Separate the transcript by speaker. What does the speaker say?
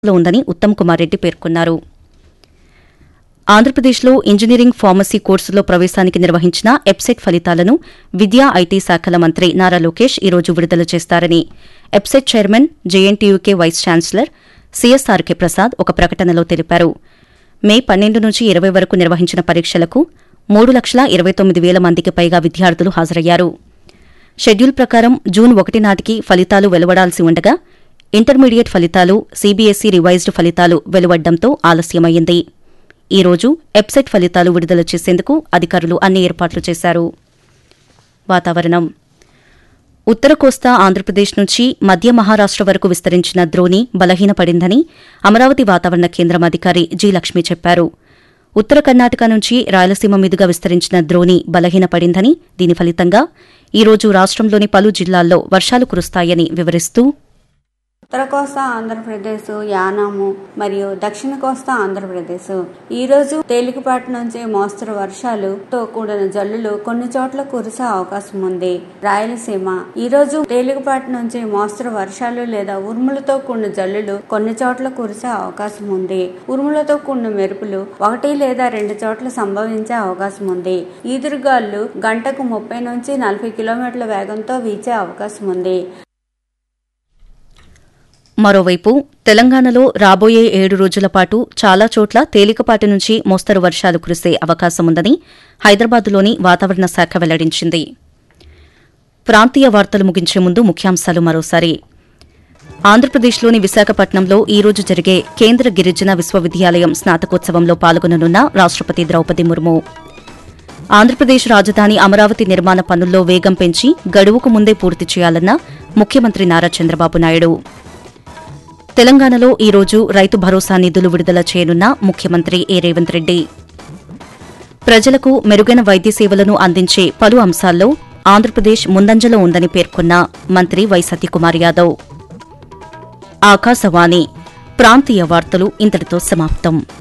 Speaker 1: లో ఉందని ఉత్తమ్ కుమార్ రెడ్డి పేర్కొన్నారు ఆంధ్రప్రదేశ్లో ఇంజనీరింగ్ ఫార్మసీ కోర్సులో ప్రవేశానికి నిర్వహించిన ఎప్సెట్ ఫలితాలను విద్యా ఐటీ శాఖల మంత్రి నారా లోకేష్ ఈ రోజు విడుదల చేస్తారని EAPCET chairman JNTUK vice chancellor CSRK Prasad ఒక ప్రకటనలో తెలిపారు మే పన్నెండు నుంచి ఇరవై వరకు నిర్వహించిన పరీక్షలకు మూడు లక్షల ఇరవై తొమ్మిది వేల మందికి పైగా విద్యార్థులు హాజరయ్యారు షెడ్యూల్ ప్రకారం జూన్ ఒకటి నాటికి ఫలితాలు వెలువడాల్సి ఉండగా ఇంటర్మీడియట్ ఫలితాలు సీబీఎస్ఈ రివైజ్డ్ ఫలితాలు వెలువడ్డంతో ఆలస్యమైంది ఈ రోజు ఎప్సెట్ ఫలితాలు విడుదల చేసేందుకు అధికారులు అన్ని ఏర్పాట్లు చేశారు వాతావరణం ఉత్తర కోస్తా ఆంధ్రప్రదేశ్ నుంచి మధ్య మహారాష్ట వరకు విస్తరించిన ద్రోణి బలహీనపడిందని అమరావతి వాతావరణ కేంద్రం అధికారి జి లక్ష్మి చెప్పారు ఉత్తర కర్ణాటక నుంచి రాయలసీమ మీదుగా విస్తరించిన ద్రోణి బలహీనపడిందని దీని ఫలితంగా ఈ రోజు రాష్ట్రంలోని పలు జిల్లాల్లో వర్షాలు కురుస్తాయని వివరిస్తూ
Speaker 2: ఉత్తర కోస్తా ఆంధ్రప్రదేశ్ యానాము మరియు దక్షిణ కోస్తా ఆంధ్రప్రదేశ్ ఈ రోజు తేలికపాటి నుంచి మోస్తరు వర్షాలుతో కూడిన జల్లులు కొన్ని చోట్ల కురిసే అవకాశం ఉంది రాయలసీమ ఈ రోజు తేలికపాటి నుంచి మోస్తరు వర్షాలు లేదా ఉరుములతో కూడిన జల్లులు కొన్ని చోట్ల కురిసే అవకాశం ఉంది ఉరుములతో కూడిన మెరుపులు ఒకటి లేదా రెండు చోట్ల సంభవించే అవకాశం ఉంది ఈదురుగాలు గంటకు ముప్పై నుంచి నలభై కిలోమీటర్ల వేగంతో వీచే అవకాశం ఉంది
Speaker 1: మరోవైపు తెలంగాణలో రాబోయే ఏడు రోజుల పాటు చాలా చోట్ల తేలికపాటి నుంచి మోస్తరు వర్షాలు కురిసే అవకాశముందని హైదరాబాద్లోని వాతావరణ శాఖ వెల్లడించింది ప్రాంతీయ వార్తలు ముగించే ముందు ముఖ్యాంశాలు మరోసారి ఆంధ్రప్రదేశ్లోని విశాఖపట్నంలో ఈ రోజు జరిగే కేంద్ర గిరిజన విశ్వవిద్యాలయం స్నాతకోత్సవంలో పాల్గొననున్న రాష్టపతి ద్రౌపది ముర్ము ఆంధ్రప్రదేశ్ రాజధాని అమరావతి నిర్మాణ పనుల్లో వేగం పెంచి గడువుకు ముందే పూర్తి చేయాలన్న ముఖ్యమంత్రి నారా చంద్రబాబు నాయుడు తెలంగాణలో ఈ రోజు రైతు భరోసా నిధులు విడుదల చేయనున్న ముఖ్యమంత్రి ఏ రేవంత్ రెడ్డి ప్రజలకు మెరుగైన వైద్య సేవలను అందించే పలు అంశాల్లో ఆంధ్రప్రదేశ్ ముందంజలో ఉందని పేర్కొన్న మంత్రి వై సత్యకుమార్ యాదవ్ ఆకాశవాణి ప్రాంతీయ వార్తలు ఇంతటితో సమాప్తం